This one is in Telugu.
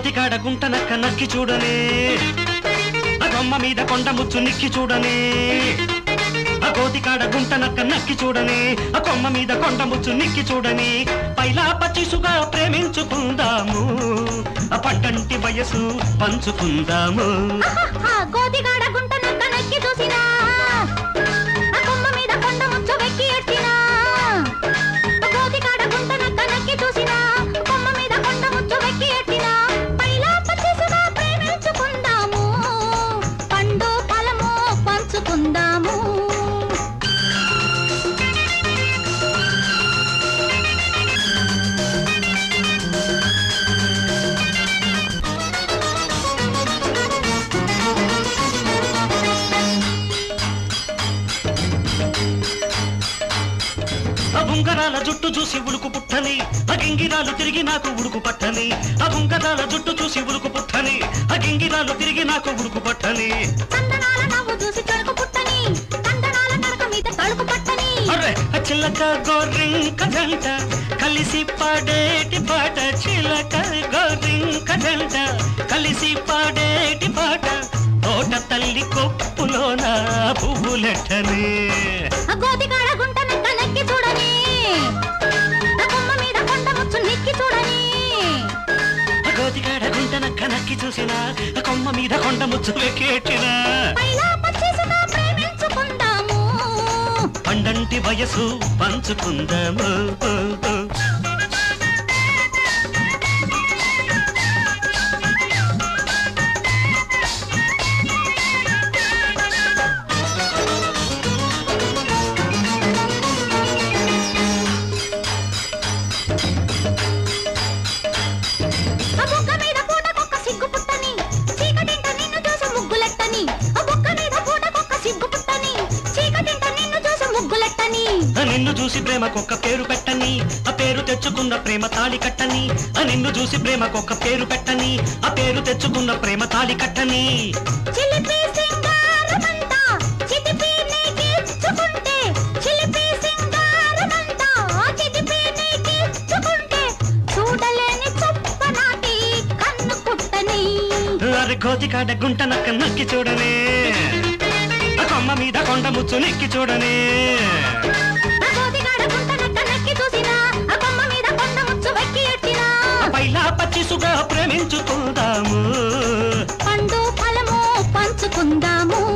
గోతికాడ గుంట నక్క నక్కి చూడనే ఆ కొమ్మ మీద కొండ ముచ్చు నిక్కి చూడనే ఆ గోతికాడ గుంట నక్క నక్కి చూడనే ఆ కొమ్మ మీద కొండ ముచ్చు నిక్కి చూడని పైలా పచ్చిసుగా ప్రేమించుకుందాము ఆ పంటంటి వయసు పంచుకుందాము ఆహాహా, గోతిగాడ గుంట నక్క నక్కి చూసినా ఆ కొమ్మ మీద కొండ ముచ్చు వెక్కి ఎట్టినా ఆ గోతిగాడ గుంట నక్క నక్కి చూసినా కొమ్మ మీద కొండ ముచ్చు వెక్కి ఎట్టినా పైలా పచ్చేసుగా ప్రేమించుకుందాము పండు ఫలము పంచుకుందాము ఆ ఉంగరాల జుట్టు చూసి ఉడుకు పుట్టని ఆ గింగిరాలు తిరిగి నాకు ఉడుకు పట్టని ఆ ఉంగరాల జుట్టు చూసి ఉడుకు పుట్టని ఆ గింగిరాలు తిరిగి నాకు ఉడుకు పట్టని చందనాల నవ్వు చూసి చెరుకు పుట్టని చందనాల నడక మీద తడుకు పట్టని అరే ఆ చిలక గోరింక జంట కలిసి పాడేటి పాట చిలక గోరింక జంట కలిసి పాడేటి పాట తోట తల్లి కొప్పులోన పువ్వులెట్టని ఆ గోతిగాడ గుంట నక్క నక్కి చూడని ఆ కొమ్మ మీద కొండ ముచ్చు నిక్కి చూడని ఆ గోతిగాడ గుంటన కనక్కి చూసిన ఆ కొమ్మ మీద కొండ ముచ్చు వెక్కేటినా పైలా పచ్చేసుగా ప్రేమించుకుందాము పండంటి వయసు పంచుకుందాము ఆ బుగ్గ మీద పూటకొక్క సిగ్గు పుట్టని చీకటింట నిన్ను చూసి ముగ్గులెట్టని ఆ బుగ్గ మీద పూటకొక్క సిగ్గు పుట్టని చీకటింట నిన్ను చూసి ముగ్గులెట్టని ఆ నిన్ను చూసి ప్రేమకొక్క పేరు పెట్టని ఆ పేరు తెచ్చుకున్న ప్రేమ తాళి కట్టని ఆ నిన్ను చూసి ప్రేమకొక్క పేరు పెట్టని ఆ పేరు తెచ్చుకున్న ప్రేమ తాళి కట్టని చిలిపి సింగారమంతా చితిపి నీకిచ్చుకుంటే చిలిపి సింగారమంతా చితిపి నీకిచ్చుకుంటే చూడలేని చొప్పనాటి కన్ను కుట్టని అరే గోతికాడ గుంట నక్క నక్కి చూడనే ఆ కొమ్మ మీద కొండ ముచ్చు నెక్కి చూడనే ఆ గోతిగాడ గుంట నక్క నక్కి చూసినా ఆ కొమ్మ మీద కొండ ముచ్చు వెక్కి ఎట్టినా ఆ పైలా పచ్చిసుగా ప్రేమించుకుందాము పండు ఫలము పంచుకుందాము